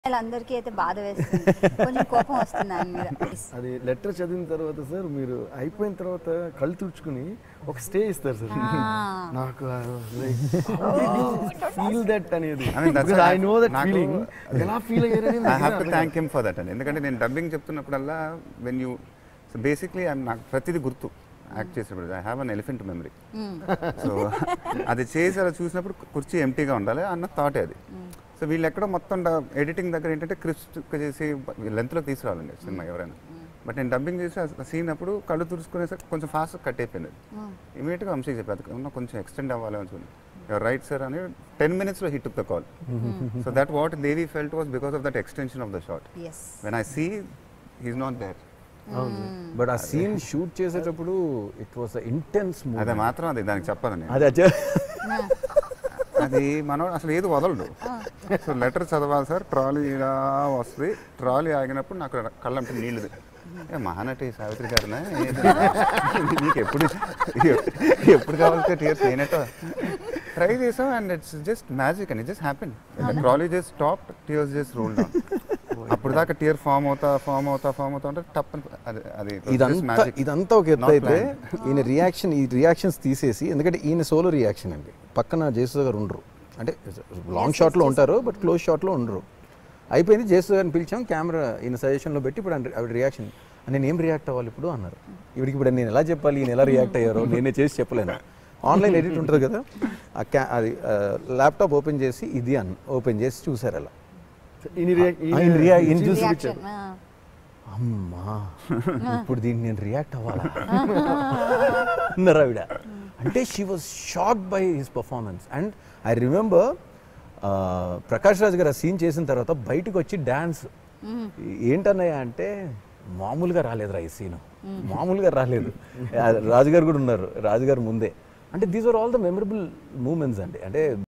అందరికీ అయితే బాధ వేస్తుంది కొంచెం కోపం వస్తుంది ఆయన మీద అది లెటర్ చదివిన తర్వాత సార్ మీరు అయిపోయిన తర్వాత కళ్ళు తుడుచుకుని ఒక స్టే ఇస్తారు సార్ నాకు ఫీల్ దట్ అనేది I mean, that's I a- no that నాకు- ఫీలింగ్ ఎలా feel I have to thank him for that అండి ఎందుకంటే నేను డబ్బింగ్ చెప్తున్నప్పుడల్లా వెన్ యూ సో బేసిక్లీ నాకు ప్రతిదీ గుర్తు యాక్ట్ చేసేటప్పుడు I have an elephant memory so అది చేసి అలా చూసినప్పుడు కుర్చీ ఎంటీగా ఉండాలి అన్న థాట్ అది సో వీళ్ళు ఎక్కడో మొత్తం ఎడిటింగ్ దగ్గర ఏంటంటే క్రిస్ప్ చేసి లెంత్లో తీసుకురావాలండి సినిమా ఎవరైనా బట్ నేను డబ్బింగ్ చేసి ఆ సీన్ అప్పుడు కళ్ళు తుడుచుకునేసరికి కొంచెం ఫాస్ట్ కట్ అయిపోయింది ఇమీడియట్గా వంశీ చెప్పారు అది ఉన్న కొంచెం ఎక్స్టెండ్ అవ్వాలి అనుకుని రైట్ సార్ అని టెన్ మినిట్స్లో hit the call so that what Devi felt was because of that extension of the short ఎస్ when I see he's not there but ఆ సీన్ షూట్ చేసేటప్పుడు ఇట్ వాస్ ఇంటెన్స్ అదే మాత్రం అది దానికి చెప్పాలని అది అచ్చ- అది మనం అసలు ఏది వదలడు సో లెటర్ చదవాలి సార్ ట్రాలీ ఇలా వస్తుంది ట్రాలీ ఆగినప్పుడు నాకు కళ్ళంటే నీళ్ళు ఏ మహానటి సావిత్రి గారినా ఏంటి? నీకు ఎప్పుడు ఎప్పుడు కావాలంటే టీయర్స్ నేనట ట్రై చేసాం and it's just magic and it just happen trolley just stop tears just roll down అప్పుడు దాకా టీయర్ ఫామ్ అవుతా ఫామ్ అవుతా ఫామ్ అవుతా ఉంటే టప్ అని అది అది ఇదంతా ఇదంతా ఒక ఎత్తు Not అయితే planned. ఈయన రియాక్షన్ ఈ రియాక్షన్స్ తీసేసి ఎందుకంటే ఈయన సోలో రియాక్షన్ అండి పక్కన జేసు గారు ఉండరు అంటే లాంగ్ షాట్లో ఉంటారు బట్ క్లోజ్ షాట్లో ఉండరు అయిపోయింది జేసు గారిని పిలిచాం కెమెరా ఈయన సజెషన్లో పెట్టి ఇప్పుడు ఆయన- ఆవిడ రియాక్షన్ నేను ఏం రియాక్ట్ అవ్వాలి ఇప్పుడు అన్నారు ఇవిడికి ఇప్పుడు నేను ఎలా చెప్పాలి ఈయన ఎలా రియాక్ట్ అయ్యారో నేనే చేసి చెప్పలేను ఆన్లైన్ ఎడిట్ ఉంటుంది కదా ఆ క్యా అది ల్యాప్టాప్ ఓపెన్ చేసి ఇది అన్న ఓపెన్ చేసి చూసారు అలా ఆయన రియా- ఈయన చూసి రియాక్షన్ అమ్మా ఇప్పుడు దీన్ని నేను రియాక్ట్ అవ్వాలా అన్నారు ఆవిడ అంటే she was shock by his performance and I remember Prakash Raj garu ఆ సీన్ చేసిన తర్వాత బయటకు వచ్చి డ్యాన్స్ ఏంటన్నయ్య అంటే మామూలుగా రాలేదురా ఈ సీన్ మామూలుగా రాలేదు ఆ రాజుగారు కూడా ఉన్నారు రాజుగారు ముందే అంటే these are all the memorable moments అండి అంటే